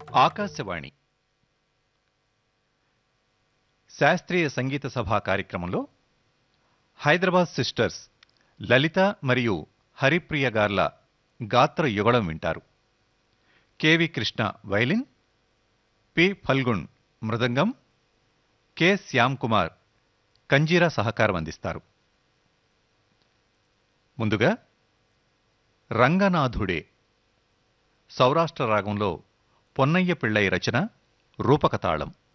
ఆకాశవాణి శాస్త్రీయ సంగీత సభ కార్యక్రమంలో హైదరాబాద్ సిస్టర్స్ లలిత మరియు హరిప్రియ గార్ల గాత్ర యుగళం వింటారు KV Krishna violin P Phalgun మృదంగం కె శ్యామ్ కుమార్ కంజీరా సహకారం అందిస్తారు ముందుగా రంగనాథుడే సౌరాష్ట్ర రాగంలో పొన్నయ్య పిళ్ళై రచన రూపకతాళం